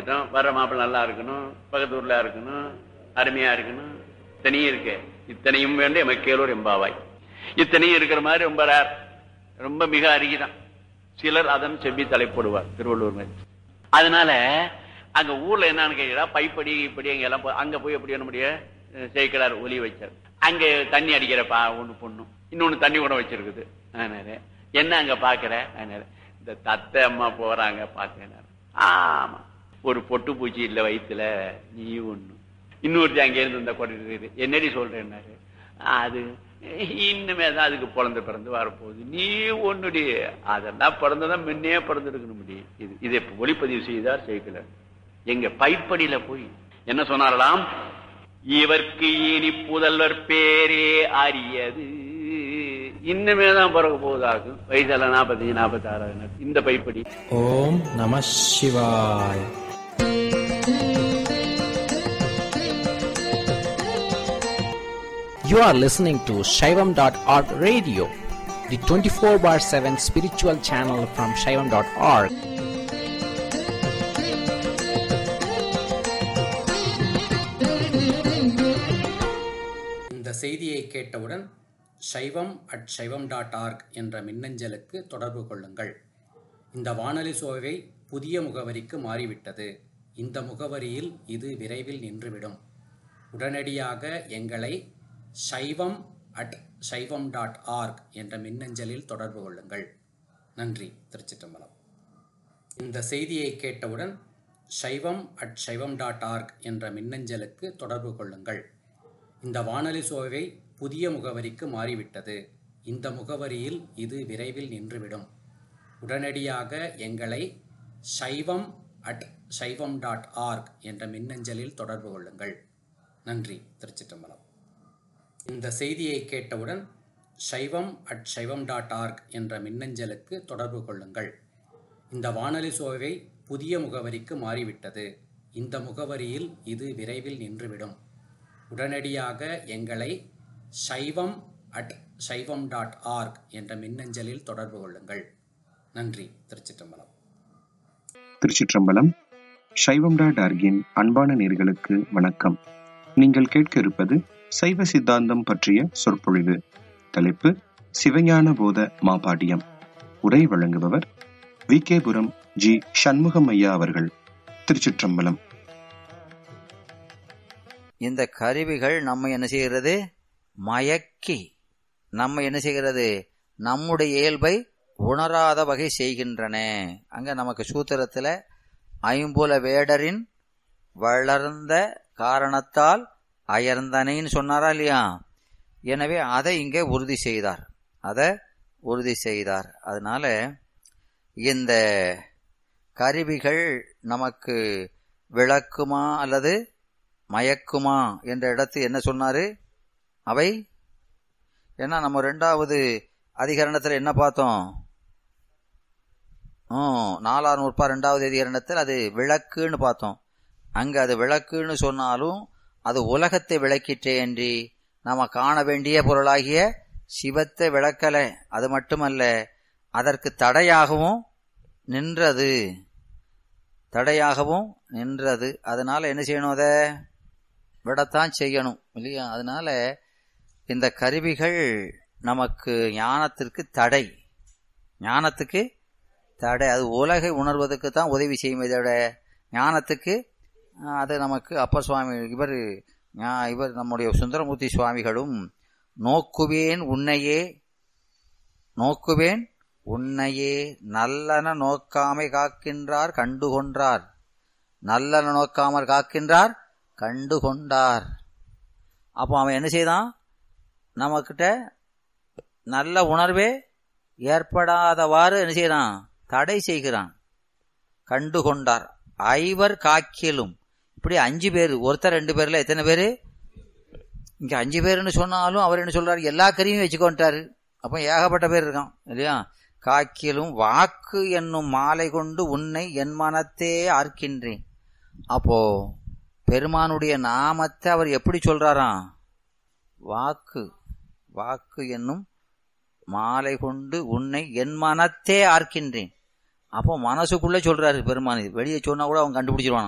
வச்சுட்டோம் வர்ற மாப்பிள்ளை நல்லா இருக்கணும் பக்கத்து ஊர்ல இருக்கணும் அருமையா இருக்கணும் இத்தனையும் இருக்கு இத்தனையும் வேண்டிய எமக்கேலூர் எம்பாவாய் இத்தனையும் இருக்கிற மாதிரி ரொம்ப ரேர் ரொம்ப மிக அருகிதான் சிலர் அதன் செவ்வி தலைப்படுவார் திருவள்ளூர் மாதிரி அதனால அங்க ஊர்ல என்னன்னு கேட்டா பைப்படி இப்படி அங்க எல்லாம் போ- அங்க போய் எப்படி என்ன முடிய சேர்க்கிறார் ஒலி வச்சார் அங்க தண்ணி அடிக்கிற பா ஒண்ணு பொண்ணு இன்னொன்னு தண்ணி கூட வச்சிருக்குது அதனால என்ன அங்க பாக்குற அதனால இந்த தத்தை அம்மா போறாங்க பாக்குறேன் ஆமா ஒரு பொட்டு பூச்சி இல்ல வயித்துல நீ ஒண்ணு இன்னொருத்தி அங்க இருந்து இந்த கொண்டு என்னடி சொல்றேன்னாரு அது இன்னுமே தான் அதுக்கு பிறந்து பிறந்து வரப்போகுது நீ ஒண்ணுடி அதெல்லாம் பிறந்ததான் முன்னே பிறந்திருக்கணும் முடி இது இதை ஒளிப்பதிவு செய்தார் செய்யல எங்க பைப்படியில போய் என்ன சொன்னாரலாம் இவர்க்கு இனி புதல்வர் பேரே அறியது இன்னுமே தான் பிறக்க போகுதாகும் வயசுல நாற்பத்தஞ்சு நாற்பத்தி ஆறாவது இந்த பைப்படி ஓம் நம சிவாய் You are listening to Shaivam.org radio, the 24 bar 7 spiritual channel from Shaivam.org. இந்த செய்தியை கேட்டவுடன் சைவம் அட் சைவம் டாட் ஆர்க் என்ற மின்னஞ்சலுக்கு தொடர்பு கொள்ளுங்கள் இந்த வானொலி சோவை புதிய முகவரிக்கு மாறிவிட்டது இந்த முகவரியில் இது விரைவில் நின்றுவிடும் உடனடியாக எங்களை சைவம் அட் சைவம் டாட் ஆர்க் என்ற மின்னஞ்சலில் தொடர்பு கொள்ளுங்கள் நன்றி திருச்சிற்றம்பலம் இந்த செய்தியை கேட்டவுடன் சைவம் அட் சைவம் டாட் ஆர்க் என்ற மின்னஞ்சலுக்கு தொடர்பு கொள்ளுங்கள் இந்த வானொலி சோவை புதிய முகவரிக்கு மாறிவிட்டது இந்த முகவரியில் இது விரைவில் நின்றுவிடும் உடனடியாக எங்களை சைவம் அட் சைவம் டாட் ஆர்க் என்ற மின்னஞ்சலில் தொடர்பு கொள்ளுங்கள் நன்றி திருச்சிற்றம்பலம் இந்த செய்தியை கேட்டவுடன் சைவம் அட் சைவம் டாட் ஆர்க் என்ற மின்னஞ்சலுக்கு தொடர்பு கொள்ளுங்கள் இந்த வானொலி சோவை புதிய முகவரிக்கு மாறிவிட்டது இந்த முகவரியில் இது விரைவில் நின்றுவிடும் உடனடியாக எங்களை சைவம் அட் சைவம் டாட் ஆர்க் என்ற மின்னஞ்சலில் தொடர்பு கொள்ளுங்கள் நன்றி திருச்சிற்றம்பலம் திருச்சிற்றம்பலம் சைவம் டாட் ஆர்கின் அன்பான நேர்களுக்கு வணக்கம் நீங்கள் கேட்க இருப்பது சைவ சித்தாந்தம் பற்றிய சொற்பொழிவு தலைப்பு சிவஞான போத மாபாடியம் உரை வழங்குபவர் வி கேபுரம் ஜி சண்முகம் ஐயா அவர்கள் திருச்சிற்றம்பலம் இந்த கருவிகள் நம்ம என்ன செய்கிறது மயக்கி நம்ம என்ன செய்கிறது நம்முடைய இயல்பை உணராத வகை செய்கின்றன அங்க நமக்கு சூத்திரத்துல ஐம்புல வேடரின் வளர்ந்த காரணத்தால் அயர்ந்தனைன்னு சொன்னாரா இல்லையா எனவே அதை இங்கே உறுதி செய்தார் அதை உறுதி செய்தார் அதனால இந்த கருவிகள் நமக்கு விளக்குமா அல்லது மயக்குமா என்ற இடத்து என்ன சொன்னாரு அவை ஏன்னா நம்ம ரெண்டாவது அதிகரணத்தில் என்ன பார்த்தோம் ம் நாலாறு நூற்பா ரெண்டாவது அதிகரணத்தில் அது விளக்குன்னு பார்த்தோம் அங்கே அது விளக்குன்னு சொன்னாலும் அது உலகத்தை விளக்கிற்றே என்று நாம காண வேண்டிய பொருளாகிய சிவத்தை விளக்கலை அது மட்டுமல்ல அதற்கு தடையாகவும் நின்றது தடையாகவும் நின்றது அதனால என்ன செய்யணும் அதை விடத்தான் செய்யணும் இல்லையா அதனால இந்த கருவிகள் நமக்கு ஞானத்திற்கு தடை ஞானத்துக்கு தடை அது உலகை உணர்வதற்கு தான் உதவி செய்யும் இதோட ஞானத்துக்கு ஆஹ், அது நமக்கு அப்பர் சுவாமி இவர் ஞா- இவர் நம்முடைய சுந்தரமூர்த்தி சுவாமிகளும் நோக்குவேன் உன்னையே நோக்குவேன் உன்னையே நல்லன நோக்காமை காக்கின்றார் கண்டுகொன்றார் நல்லன நோக்காமற் காக்கின்றார் கண்டுகொண்டார் அப்போ அவன் என்ன செய்தான் நம்மக்கிட்ட நல்ல உணர்வே ஏற்படாதவாறு என்ன செய்யறான் தடை செய்கிறான் கண்டுகொண்டார் ஐவர் காக்கிலும் இப்படி அஞ்சு பேர் ஒருத்தர் ரெண்டு பேர்ல எத்தனை பேரு இங்க அஞ்சு பேர்னு சொன்னாலும் அவர் என்ன சொல்றாரு எல்லா கருவியும் வச்சுக்கொண்டாரு அப்ப ஏகப்பட்ட பேர் இருக்கான் இல்லையா காக்கிலும் வாக்கு என்னும் மாலை கொண்டு உன்னை என் மனத்தே ஆர்க்கின்றேன் அப்போ பெருமானுடைய நாமத்தை அவர் எப்படி சொல்றாராம் வாக்கு வாக்கு என்னும் மாலை கொண்டு உன்னை என் மனத்தே ஆர்க்கின்றேன் அப்போ மனசுக்குள்ள சொல்றாரு பெருமான் இது வெளியே சொன்னா கூட அவன் கண்டுபிடிச்சிருவான்